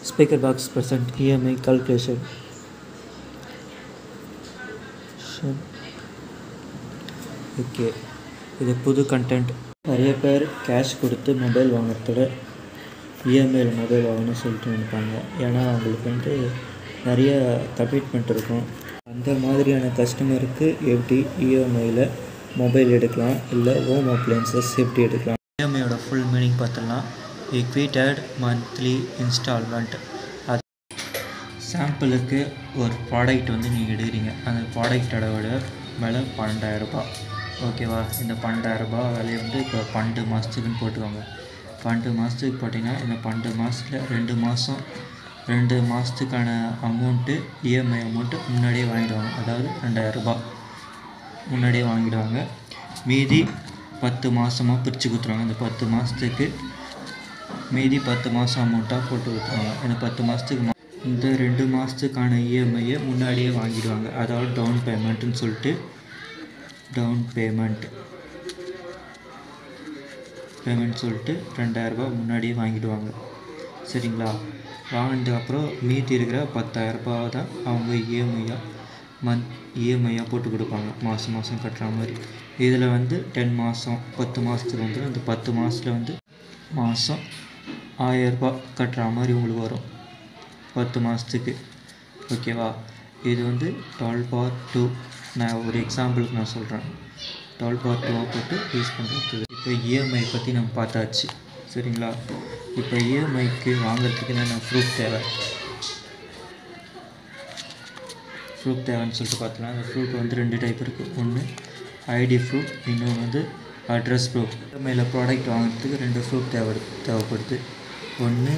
Speaker Box present EMI calculation. Okay இது புது content நிறைய பேர் கேஷ் கொடுத்து மொபைல் வாங்குறதோட இஎம்ஐயில் மொபைல் வாங்கணும்னு சொல்லிட்டு நினைப்பாங்க ஏன்னா அவங்களுக்கு வந்து நிறைய கமிட்மெண்ட் இருக்கும் அந்த மாதிரியான கஸ்டமருக்கு எப்படி இஎம்ஐயில் மொபைல் எடுக்கலாம் இல்லை ஹோம் அப்ளைன்சஸ் எப்படி எடுக்கலாம் இஎம்ஐயோட ஃபுல் மீனிங் பார்த்துடலாம் equated மந்த்லி இன்ஸ்டால்மெண்ட் அது சாம்பிளுக்கு ஒரு ப்ராடக்ட் வந்து நீங்கள் எடுக்கிறீங்க அந்த ப்ராடக்டோட விலை பன்னெண்டாயிரரூபா ஓகேவா இந்த பன்னெண்டாயிரரூபா விலையை வந்து இப்போ பன்னெண்டு மாதத்துக்குன்னு போட்டுக்கோங்க பன்னெண்டு மாதத்துக்கு போட்டிங்கன்னா இந்த பன்னெண்டு மாதத்தில் ரெண்டு மாதம் ரெண்டு மாதத்துக்கான அமௌண்ட்டு இஎம்ஐ அமௌண்ட்டு முன்னாடியே வாங்கிடுவாங்க அதாவது ரெண்டாயிரரூபா முன்னாடியே வாங்கிடுவாங்க மீதி பத்து மாதமாக பிரித்து கொடுத்துருவாங்க இந்த பத்து மாதத்துக்கு மீதி பத்து மாதம் அமௌண்ட்டாக போட்டு கொடுத்துருவாங்க இந்த பத்து மாதத்துக்கு மா- இந்த ரெண்டு மாதத்துக்கான இஎம்ஐயை முன்னாடியே வாங்கிடுவாங்க அதாவது டவுன் பேமெண்ட்டுன்னு சொல்லிட்டு டவுன் பேமெண்ட் பேமெண்ட் சொல்லிட்டு ரெண்டாயிரரூபா முன்னாடியே வாங்கிடுவாங்க சரிங்களா வாங்கினதுக்கப்புறம் மீதி இருக்கிற பத்தாயிரரூபா தான் அவங்க இஎம்ஐயாக மந்த் இஎம்ஐயாக போட்டு கொடுப்பாங்க மாதம் மாதம் கட்டுற மாதிரி இதில் வந்து டென் மாதம் பத்து மாதத்துக்கு வந்து அந்த பத்து மாதத்தில் வந்து மாதம் ஆயரூபா கட்டுற மாதிரி உங்களுக்கு வரும் பத்து மாதத்துக்கு ஓகேவா இது வந்து டுவெல் பார் டூ நான் ஒரு எக்ஸாம்பிளுக்கு நான் சொல்கிறேன் டுவெல் பார் டூவை போட்டு யூஸ் பண்ணுறது இப்போ இஎம்ஐ பற்றி நம்ம பார்த்தாச்சு சரிங்களா இப்போ இஎம்ஐக்கு வாங்குறதுக்கு என்னென்ன ப்ரூஃப் தேவை ப்ரூஃப் தேவைன்னு சொல்லிட்டு பார்த்தோன்னா அந்த ப்ரூஃப் வந்து ரெண்டு டைப் இருக்குது ஒன்று ஐடி ப்ரூஃப் இன்னொன்று வந்து அட்ரஸ் ப்ரூஃப் இஎம்ஐயில் ப்ராடக்ட் வாங்குறதுக்கு ரெண்டு ப்ரூஃப் தேவை தேவைப்படுது ஒன்று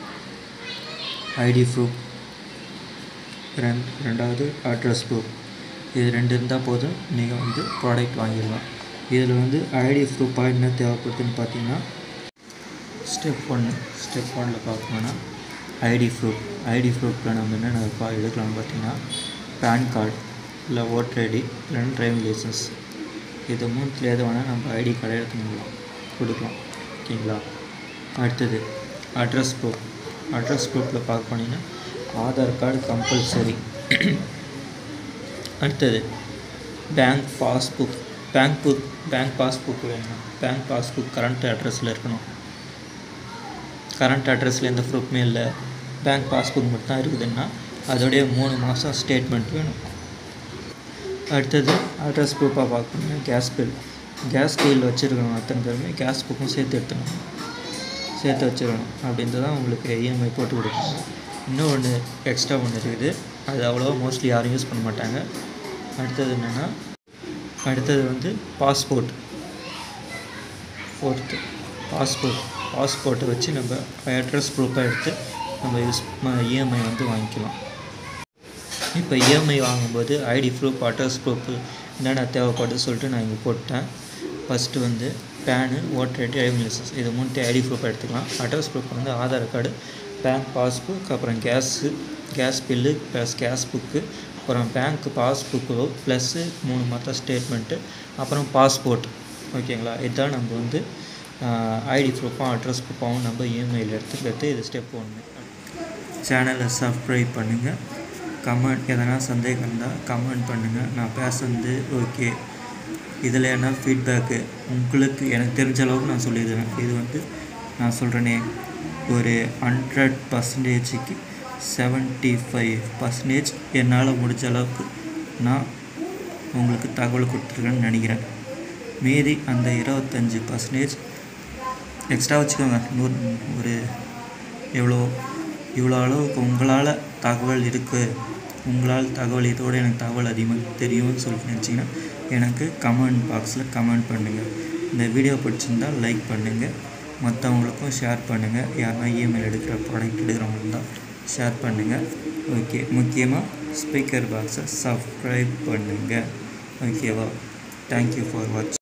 ஐடி ப்ரூஃப் ரெண் ரெண்டாவது அட்ரஸ் ப்ரூஃப் இது ரெண்டு இருந்தால் போதும் நீங்கள் வந்து ப்ராடக்ட் வாங்கிடலாம் இதில் வந்து ஐடி ப்ரூஃபாக என்ன தேவைப்படுதுன்னு பார்த்தீங்கன்னா ஸ்டெப் ஒன்று ஸ்டெப் ஒன்னில் பார்க்கணுன்னா ஐடி ப்ரூஃப் ஐடி ப்ரூஃபில் நம்ம என்னென்ன பா எடுக்கலாம்னு பார்த்தீங்கன்னா பேன் கார்டு இல்லை ஓட்டர் ஐடி இல்லைன்னா டிரைவிங் லைசன்ஸ் இது மூணுத்தில் எது வேணால் நம்ம ஐடி கார்டை எடுத்து முடியலாம் கொடுக்கலாம் ஓகேங்களா அடுத்தது அட்ரஸ் ப்ரூஃப் அட்ரஸ் ப்ரூஃபில் பார்க்க போனீங்கன்னா ஆதார் கார்டு கம்பல்சரி அடுத்தது bank passbook bank book bank passbook வேணும் பேங்க் பாஸ்புக் கரண்ட் அட்ரஸில் இருக்கணும் கரண்ட் அட்ரஸில் எந்த ப்ரூஃப்மே இல்லை பேங்க் பாஸ்புக் மட்டும் தான் இருக்குதுன்னா அதோடைய மூணு மாதம் ஸ்டேட்மெண்ட் வேணும் அடுத்தது அட்ரஸ் ப்ரூஃபாக பார்க்கணும் கேஸ் பில் கேஸ் பில் வச்சுருக்கணும் அத்தனை பேருமே கேஸ் புக்கும் சேர்த்து எடுத்துக்கணும் சேர்த்து வச்சுக்கணும் அப்படின்ட்டு தான் உங்களுக்கு இஎம்ஐ போட்டு கொடுப்பாங்க இன்னும் ஒன்று எக்ஸ்ட்ரா ஒன்று இருக்குது அது அவ்வளோவா மோஸ்ட்லி யாரும் யூஸ் பண்ண மாட்டாங்க அடுத்தது என்னென்னா அடுத்தது வந்து பாஸ்போர்ட் ஃபோர்த்து பாஸ்போர்ட் பாஸ்போர்ட்டை வச்சு நம்ம அட்ரஸ் ப்ரூஃபாக எடுத்து நம்ம யூஸ் இஎம்ஐ வந்து வாங்கிக்கலாம் இப்போ இஎம்ஐ வாங்கும்போது ஐடி ப்ரூஃப் அட்ரஸ் ப்ரூஃப் என்னென்ன தேவைப்படுது சொல்லிட்டு நான் இங்கே போட்டேன் ஃபஸ்ட்டு வந்து PAN voter ID driving licence இது மூணு ஐடி ப்ரூஃப் எடுத்துக்கலாம் அட்ரஸ் ப்ரூஃப் வந்து ஆதார் கார்டு பேங்க் பாஸ்புக் அப்புறம் gas gas bill plus gas book அப்புறம் பேங்க் பாஸ்புக்கு ப்ளஸ்ஸு மூணு மற்ற ஸ்டேட்மெண்ட்டு அப்புறம் பாஸ்போர்ட் ஓகேங்களா இதுதான் நம்ம வந்து ஐடி ப்ரூஃபாகவும் அட்ரஸ் ப்ரூஃபாகவும் நம்ம இஎம்ஐயில் எடுத்துக்கிறது இது ஸ்டெப் ஒன்று சேனலை சப்ஸ்கிரைப் பண்ணுங்கள் கமெண்ட் எதனா சந்தேகம் இருந்தால் கமெண்ட் பண்ணுங்கள் நான் பேசுறது ஓகே இதில் என்ன ஃபீட்பேக்கு உங்களுக்கு எனக்கு தெரிஞ்ச அளவுக்கு நான் சொல்லிடுறேன் இது வந்து நான் சொல்கிறேனே ஒரு ஹண்ட்ரட் பர்சன்டேஜுக்கு செவன்ட்டி ஃபைவ் பர்சன்டேஜ் என்னால் முடிஞ்ச அளவுக்கு நான் உங்களுக்கு தகவல் கொடுத்துருக்கேன்னு நினைக்கிறேன் மீதி அந்த இருபத்தஞ்சி பர்சன்டேஜ் எக்ஸ்ட்ரா வச்சுக்கோங்க நூறு ஒரு எவ்வளோ இவ்வளோ அளவுக்கு உங்களால் தகவல் இருக்குது உங்களால் தகவல் இதோட எனக்கு தகவல் அதிகமாக தெரியும்னு சொல்லிட்டு நினச்சிங்கன்னா எனக்கு கமெண்ட் பாக்ஸில் கமெண்ட் பண்ணுங்கள் இந்த வீடியோ பிடிச்சிருந்தால் லைக் பண்ணுங்கள் மற்றவங்களுக்கும் ஷேர் பண்ணுங்கள் யாருன்னா இஎம்ஐ எடுக்கிற ப்ராடக்ட் எடுக்கிறவங்க இருந்தால் ஷேர் பண்ணுங்கள் ஓகே முக்கியமாக ஸ்பீக்கர் பாக்ஸை சப்ஸ்கிரைப் பண்ணுங்கள் ஓகேவா தேங்க்யூ ஃபார் வாட்ச்